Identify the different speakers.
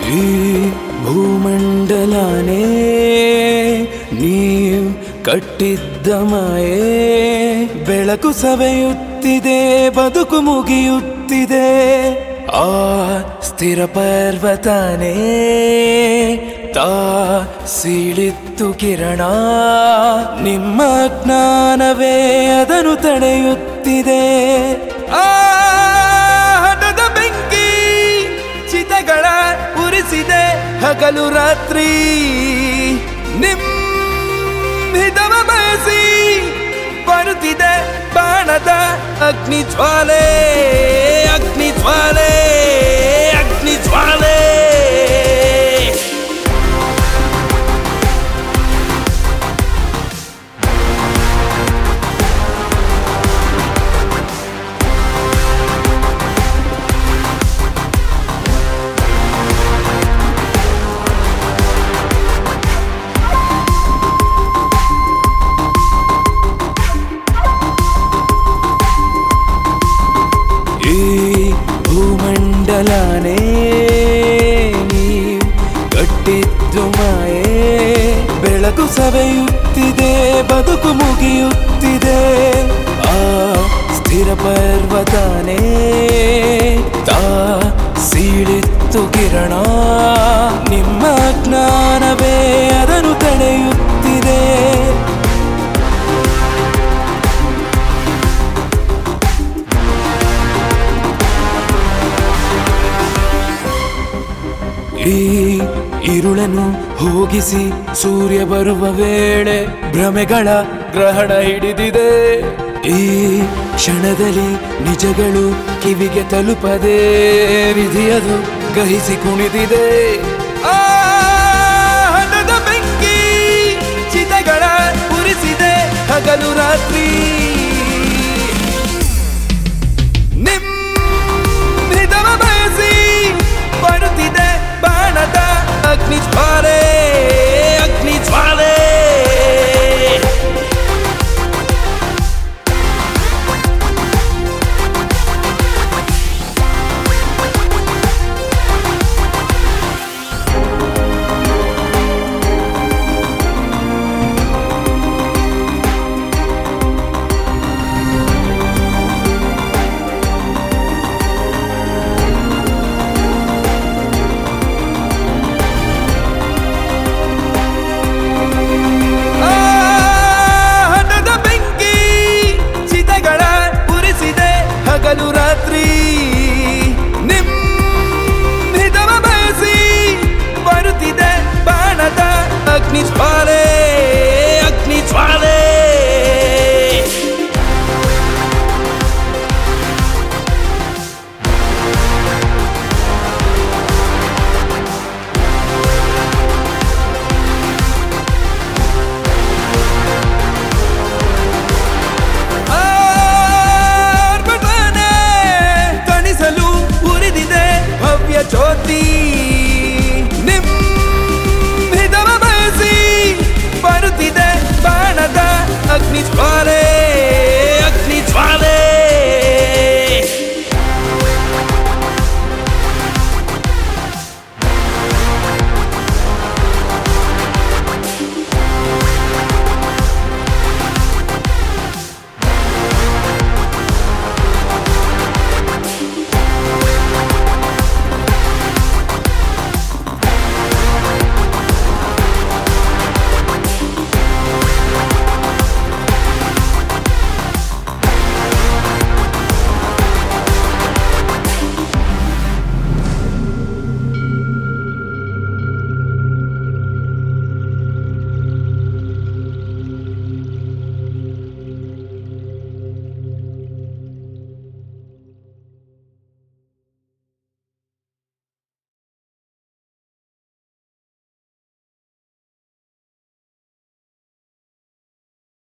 Speaker 1: ಈ ಭೂಮಂಡಲನೇ ನೀವ್ ಕಟ್ಟಿದ್ದ ಮಾಯೆ ಬೆಳಕು ಸವೆಯುತ್ತಿದೆ ಬದುಕು ಮುಗಿಯುತ್ತಿದೆ ಆ ಸ್ಥಿರ ಪರ್ವತನೇ ತಾ ಸೀಳಿತ್ತು ಕಿರಣ ನಿಮ್ಮ ಜ್ಞಾನವೇ ಅದನ್ನು ತಡೆಯುತ್ತಿದೆ ಆ ಹಠದ ಬೆಂಕಿ ಚಿತಗಳ ಉರಿಸಿದೆ ಹಗಲು ರಾತ್ರಿ ನಿಮ್ ಹಿತವ ಬಯಸಿ ಬರುತ್ತಿದೆ ಬಾಣದ ಅಗ್ನಿ ಜ್ವಾಲೆ ಅಗ್ನಿ ಜ್ವಾಲೆ ಅಗ್ನಿ ಜ್ವಾಲೆ ಈ ಭೂಮಂಡಲನೇ ನೀವ್ ಕಟ್ಟಿದ್ದು ಮಾಯೆ ಬೆಳಕು ಸವೆಯುತ್ತಿದೆ ಬದುಕು ಮುಗಿಯುತ್ತಿದೆ ಆ ಸ್ಥಿರ ಪರ್ವತನೇ ತಾ ಸೀಳಿತ್ತು ಕಿರಣ ನಿಮ್ಮ ಜ್ಞಾನವೇ ಅದನ್ನು ತಡೆಯುತ್ತಿದೆ ಈ ഇരുಳನ್ನು ಹೋಗಿಸಿ ಸೂರ್ಯ ಬರುವ ವೇಳೆ ಭ್ರಮೆಗಳ ಗ್ರಹಣ ಹಿಡಿದಿದೆ ಈ ಕ್ಷಣದಲ್ಲಿ ನಿಜಗಳು ಕಿವಿಗೆ ತಲುಪದೆ ವಿಧಿಯದು ಗಹಿಸಿ ಕುಣಿದಿದೆ ಆ ಹಣದ ಬೆಂಕಿ ಚಿತಗಳ ಉರಿಸಿದೆ ಹಗಲು ರಾತ್ರಿ